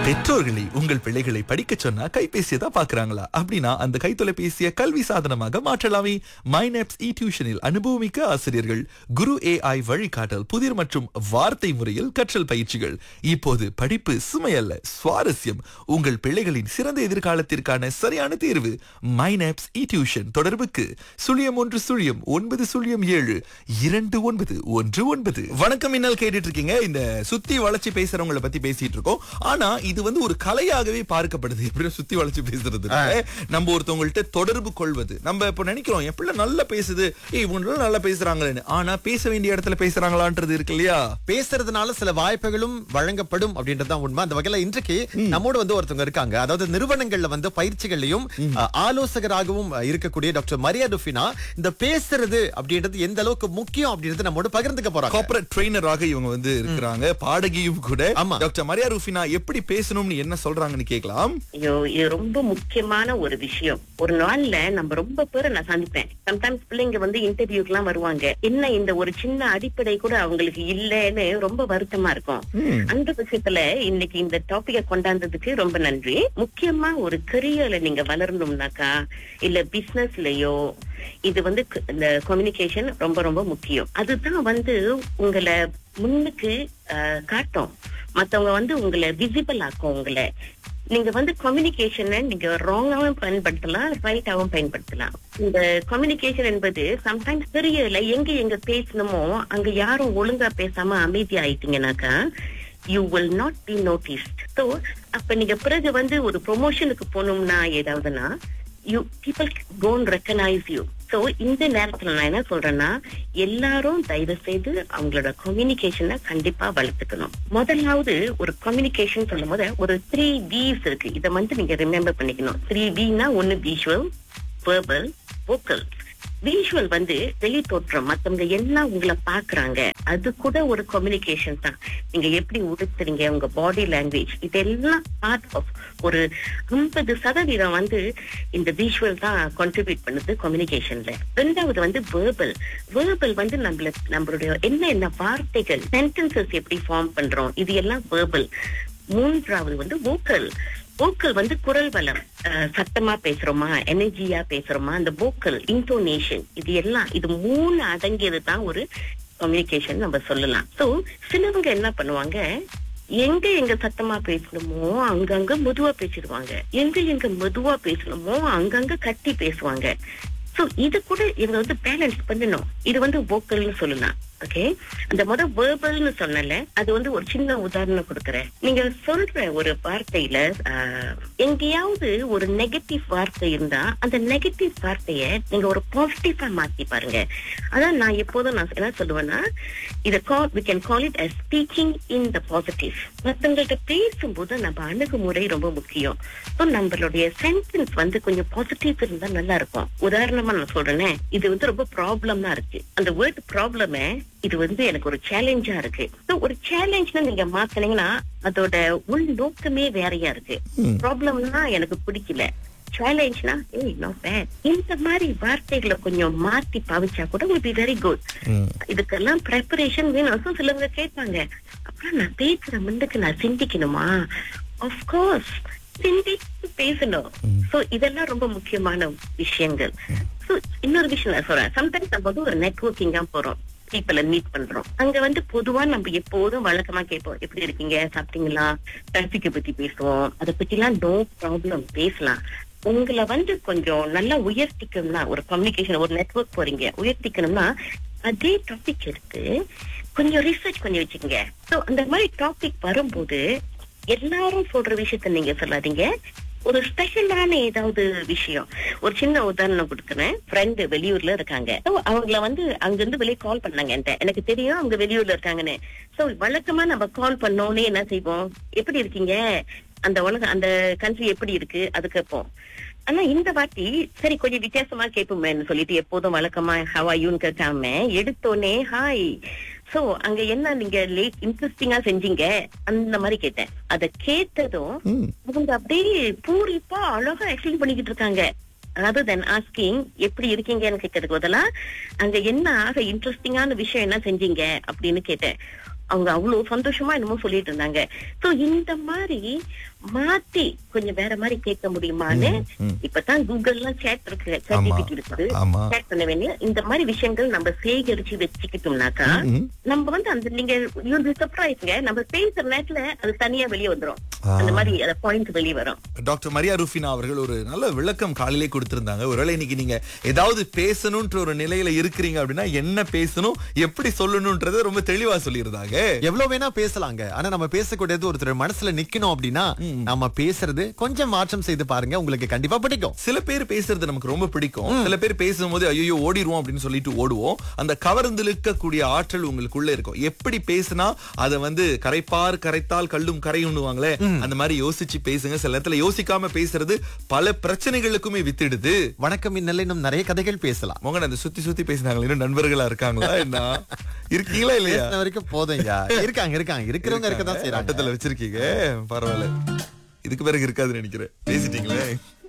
பெற்றோர்களை உங்கள் பிள்ளைகளை படிக்க சொன்னா கைபேசியை தான் பாக்குறாங்களா அப்படின்னா அந்த கைத்தொலைபேசியை கல்வி சாதனமாக மாற்றலாமே மைனப்ஸ் இ டியூஷனில் அனுபவமிக்க ஆசிரியர்கள் குரு ஏஐ வழிகாட்டல் புதிர் மற்றும் வார்த்தை முறையில் கற்றல் பயிற்சிகள் இப்போது படிப்பு சுமையல்ல சுவாரஸ்யம் உங்கள் பிள்ளைகளின் சிறந்த எதிர்காலத்திற்கான சரியான தேர்வு மைனப்ஸ் இ டியூஷன் தொடர்புக்கு சுழியம் ஒன்று சுழியம் ஒன்பது சுழியம் ஏழு இரண்டு ஒன்பது ஒன்று ஒன்பது வணக்கம் இன்னல் கேட்டுட்டு இருக்கீங்க இந்த சுத்தி வளைச்சு பேசுறவங்கள பத்தி பேசிட்டு இருக்கோம் ஆனா இது வந்து ஒரு கலையாகவே பார்க்கப்படுது எப்படி சுத்தி வளைச்சு பேசுறது நம்ம ஒருத்தவங்கள்ட்ட தொடர்பு கொள்வது நம்ம இப்ப நினைக்கிறோம் என் பிள்ளை நல்லா பேசுது ஏய் இவங்க நல்லா பேசுறாங்களேன்னு ஆனா பேச வேண்டிய இடத்துல பேசுறாங்களான்றது இருக்கு இல்லையா பேசுறதுனால சில வாய்ப்புகளும் வழங்கப்படும் அப்படின்றதுதான் உண்மை அந்த வகையில இன்றைக்கு நம்மோடு வந்து ஒருத்தவங்க இருக்காங்க அதாவது நிறுவனங்கள்ல வந்து பயிற்சிகள்லயும் அஹ், ஆலோசகராகவும் அஹ், இருக்கக்கூடிய டாக்டர் மரியா டுஃபினா இந்த பேசுறது அப்படின்றது எந்த அளவுக்கு முக்கியம் அப்படின்றது நம்மோடு பகிர்ந்துக்க போறாங்க கார்ப்பரேட் ட்ரெயினராக இவங்க வந்து இருக்கிறாங்க பாடகியும் கூட ஆமா. டாக்டர் மரியா ரூஃபினா எப்படி பேசணும்னு என்ன சொல்றாங்கன்னு கேட்கலாம் ஐயோ இது ரொம்ப முக்கியமான ஒரு விஷயம் ஒரு நாள்ல நம்ம ரொம்ப பேரை நான் சந்திப்பேன் சம்டைம்ஸ் பிள்ளைங்க வந்து இன்டர்வியூக்கு எல்லாம் வருவாங்க என்ன இந்த ஒரு சின்ன அடிப்படை கூட அவங்களுக்கு இல்லைன்னு ரொம்ப வருத்தமா இருக்கும் அந்த விஷயத்துல இன்னைக்கு இந்த டாபிக்க கொண்டாந்ததுக்கு ரொம்ப நன்றி முக்கியமா ஒரு கரியர்ல நீங்க வளரணும்னாக்கா இல்ல பிசினஸ்லயோ இது வந்து க- இந்த கம்யூனிகேஷன் ரொம்ப ரொம்ப முக்கியம் அதுதான் வந்து உங்களை முன்னுக்கு அஹ், காட்டும் மத்தவங்க வந்து உங்களை விசிபிள் ஆக்கும் உங்களை நீங்க வந்து கம்யூனிகேஷனை நீங்க ராங்காவும் பயன்படுத்தலாம் ரைட்டாவும் பயன்படுத்தலாம் இந்த கம்யூனிகேஷன் என்பது சம்டைம்ஸ் தெரியல எங்க எங்க பேசணுமோ அங்க யாரும் ஒழுங்கா பேசாம அமைதி ஆயிட்டீங்கன்னாக்கா you will not be noticed so அப்ப நீங்க பிறகு வந்து ஒரு ப்ரொமோஷனுக்கு போகணும்னா ஏதாவதுன்னா you people don't recognise you so இந்த நேரத்துல நான் என்ன சொல்றேன்னா எல்லாரும் தயவு செய்து அவங்களோட கம்யூனிகேஷனை கண்டிப்பா வளர்த்துக்கணும் முதலாவது ஒரு கம்யூனிகேஷன் சொல்லும் போது ஒரு த்ரீ விஸ் இருக்கு இதை வந்து நீங்க ரிமெம்பர் பண்ணிக்கணும் த்ரீ வினா ஒன்னு விஷுவல் verbal vocal விஷுவல் வந்து வெளி தோற்றம் மத்தவங்க என்ன உங்களை பாக்குறாங்க அது கூட ஒரு கம்யூனிகேஷன் தான் நீங்க எப்படி உடுத்துறீங்க உங்க பாடி லாங்குவேஜ் இதெல்லாம் பார்ட் ஆஃப் ஒரு ஐம்பது சதவீதம் வந்து இந்த விஷுவல் தான் கான்ட்ரிபியூட் பண்ணுது கம்யூனிகேஷன்ல ரெண்டாவது வந்து வேர்பல் வேர்பல் வந்து நம்மள நம்மளுடைய என்ன என்ன வார்த்தைகள் சென்டென்சஸ் எப்படி ஃபார்ம் பண்றோம் இது எல்லாம் வேர்பல் மூன்றாவது வந்து vocal vocal வந்து குரல் வளம் அஹ், சத்தமா பேசுறோமா எனர்ஜியா பேசுறோமா அந்த vocal இன்டோனேஷன் இது எல்லாம் இது மூணு அடங்கியது தான் ஒரு கம்யூனிகேஷன் நம்ம சொல்லலாம் சோ சிலவங்க என்ன பண்ணுவாங்க எங்க எங்க சத்தமா பேசணுமோ அங்கங்க மெதுவா பேசிடுவாங்க எங்க எங்க மெதுவா பேசணுமோ அங்கங்க கட்டி பேசுவாங்க சோ இது கூட இவங்க வந்து பேலன்ஸ் பண்ணணும் இது வந்து வோக்கல்னு சொல்லலாம் ஓகே அந்த முத வேர்பல்னு சொன்னல அது வந்து ஒரு சின்ன உதாரணம் கொடுக்கறேன் நீங்க சொல்ற ஒரு வார்த்தையில ஆஹ், எங்கேயாவது ஒரு நெகட்டிவ் வார்த்தை இருந்தா அந்த நெகட்டிவ் வார்த்தைய நீங்க ஒரு பாசிட்டிவா மாத்தி பாருங்க அதான் நான் எப்போதும் நான் என்ன சொல்லுவேன்னா இத call we can call it as speaking in the positive மத்தவங்கள்ட்ட பேசும்போது நம்ம அணுகுமுறை ரொம்ப முக்கியம் ஸோ நம்மளுடைய சென்டென்ஸ் வந்து கொஞ்சம் பாசிட்டிவ் இருந்தா நல்லா இருக்கும் உதாரணமா நான் சொல்றேனே இது வந்து ரொம்ப ப்ராப்ளமா இருக்கு அந்த வேர்ட் ப்ராப்ளமே இது வந்து எனக்கு ஒரு சேலஞ்சா இருக்கு ஸோ ஒரு சேலஞ்ச்னா நீங்க மாத்தினீங்கன்னா அதோட உள் நோக்கமே வேறையா இருக்கு ப்ராப்ளம்னா எனக்கு பிடிக்கல சேலஞ்ச்னா ஏய் நோ பேட் இந்த மாதிரி வார்த்தைகளை கொஞ்சம் மாத்தி பாவிச்சா கூட will be வெரி குட் இதுக்கெல்லாம் ப்ரிப்பரேஷன் வேணும் So சிலவங்க கேட்பாங்க அப்புறம் நான் பேசுற முன்னுக்கு நான் சிந்திக்கணுமா கோர்ஸ் சிந்திச்சு பேசணும் சோ இதெல்லாம் ரொம்ப முக்கியமான விஷயங்கள் சோ இன்னொரு விஷயம் நான் சொல்றேன் சம்டைம்ஸ் நம்ம வந்து ஒரு நெட்வொர்க்கிங்கா போறோம் பீப்பிள மீட் பண்றோம் அங்க வந்து பொதுவா நம்ம எப்போதும் வழக்கமா கேட்போம் எப்படி இருக்கீங்க சாப்பிட்டீங்களா டிராபிக்க பத்தி பேசுவோம் அதை பத்தி எல்லாம் நோ ப்ராப்ளம் பேசலாம் உங்களை வந்து கொஞ்சம் நல்லா உயர்த்திக்கணும்னா ஒரு கம்யூனிகேஷன் ஒரு நெட்வொர்க் போறீங்க உயர்த்திக்கணும்னா அதே டாபிக் எடுத்து கொஞ்சம் ரிசர்ச் பண்ணி வச்சுக்கோங்க சோ அந்த மாதிரி டாபிக் வரும்போது எல்லாரும் சொல்ற விஷயத்த நீங்க சொல்லாதீங்க ஒரு ஸ்பெஷலான ஏதாவது விஷயம் ஒரு சின்ன உதாரணம் கொடுக்குறேன் ஃப்ரெண்டு வெளியூர்ல இருக்காங்க So, அவங்கள வந்து அங்கிருந்து வெளியே கால் பண்ணாங்க என்கிட்ட எனக்கு தெரியும் அவங்க வெளியூர்ல இருக்காங்கன்னு சோ வழக்கமா நம்ம கால் பண்ணோன்னே என்ன செய்வோம் எப்படி இருக்கீங்க அந்த உலகம் அந்த கண்ட்ரி எப்படி இருக்கு அது கேட்போம் ஆனா இந்த வாட்டி சரி கொஞ்சம் வித்தியாசமா கேட்போமேன்னு சொல்லிட்டு எப்போதும் வழக்கமா ஹவாயூன்னு கேட்காம எடுத்தோனே ஹாய் சோ அங்க என்ன நீங்க லேட் இன்ட்ரெஸ்டிங்கா செஞ்சீங்க அந்த மாதிரி கேட்டேன் அத கேட்டதும் அவங்க அப்படியே பூரிப்பா அழகா எக்ஸ்பிளைன் பண்ணிக்கிட்டு இருக்காங்க rather than asking எப்படி இருக்கீங்கன்னு கேட்கறதுக்கு பதிலா அங்க என்ன ஆக இன்ட்ரெஸ்டிங்கான விஷயம் என்ன செஞ்சீங்க அப்படின்னு கேட்டேன் அவங்க அவ்வளவு சந்தோஷமா என்னமோ சொல்லிட்டு இருந்தாங்க சோ இந்த மாதிரி மாத்தி கொஞ்சம் வேற மாதிரி கேட்க முடியுமான்னு இப்பதான் கூகுள் எல்லாம் சேட் இருக்கு chat ஆமா. GPT இருக்குது ஆமா. சேட் பண்ண வேண்டிய இந்த மாதிரி விஷயங்கள் நம்ம சேகரிச்சு வச்சுக்கிட்டோம்னாக்கா நம்ம வந்து அந்த நீங்க யூ சர்ப்ரைஸ்ங்க நம்ம பேசுற நேரத்துல அது தனியா வெளியே வந்துரும் அந்த மாதிரி அந்த பாயிண்ட் வெளியே வரும் டாக்டர் மரியா ரூஃபினா அவர்கள் ஒரு நல்ல விளக்கம் காலையிலே கொடுத்திருந்தாங்க ஒருவேளை இன்னைக்கு நீங்க ஏதாவது பேசணும்ன்ற ஒரு நிலையில இருக்கிறீங்க அப்படின்னா என்ன பேசணும் எப்படி சொல்லணும்ன்றத ரொம்ப தெளிவா சொல்லியிருந்தாங்க எவ்வளவு வேணா பேசலாங்க ஆனா நம்ம பேசக்கூடியது ஒருத்தர் மனசுல நிக்கணும் அப்படின்னா நம்ம பேசுறது கொஞ்சம் மாற்றம் செய்து பாருங்க உங்களுக்கு கண்டிப்பா பிடிக்கும் சில பேர் பேசுறது நமக்கு ரொம்ப பிடிக்கும் சில பேர் பேசும்போது ஐயோ ஓடிடுவோம் அப்படின்னு சொல்லிட்டு ஓடுவோம் அந்த கவர்ந்திழுக்கக்கூடிய ஆற்றல் உங்களுக்குள்ள இருக்கும் எப்படி பேசினா அதை வந்து கரைப்பார் கரைத்தால் கல்லும் கரையுண்ணுவாங்களே அந்த மாதிரி யோசிச்சு பேசுங்க சில நேரத்துல யோசிக்காம பேசுறது பல பிரச்சனைகளுக்குமே வித்திடுது வணக்கம் இன்னல் இன்னும் நிறைய கதைகள் பேசலாம் மோகன் அந்த சுத்தி சுத்தி பேசினாங்களே இன்னும் நண்பர்களா இருக்காங்களா என்ன இருக்கீங்களா இல்லையா பேசின வரைக்கும் போதும்யா இருக்காங்க இருக்காங்க இருக்கிறவங்க இருக்கதான் செய்யறாங்க ஆட்டத்துல வச்சிருக்கீங்க பரவாயில்ல இதுக்கு பிறகு இருக்காதுன்னு நினைக்கிறேன் பேசிட்டீங்களே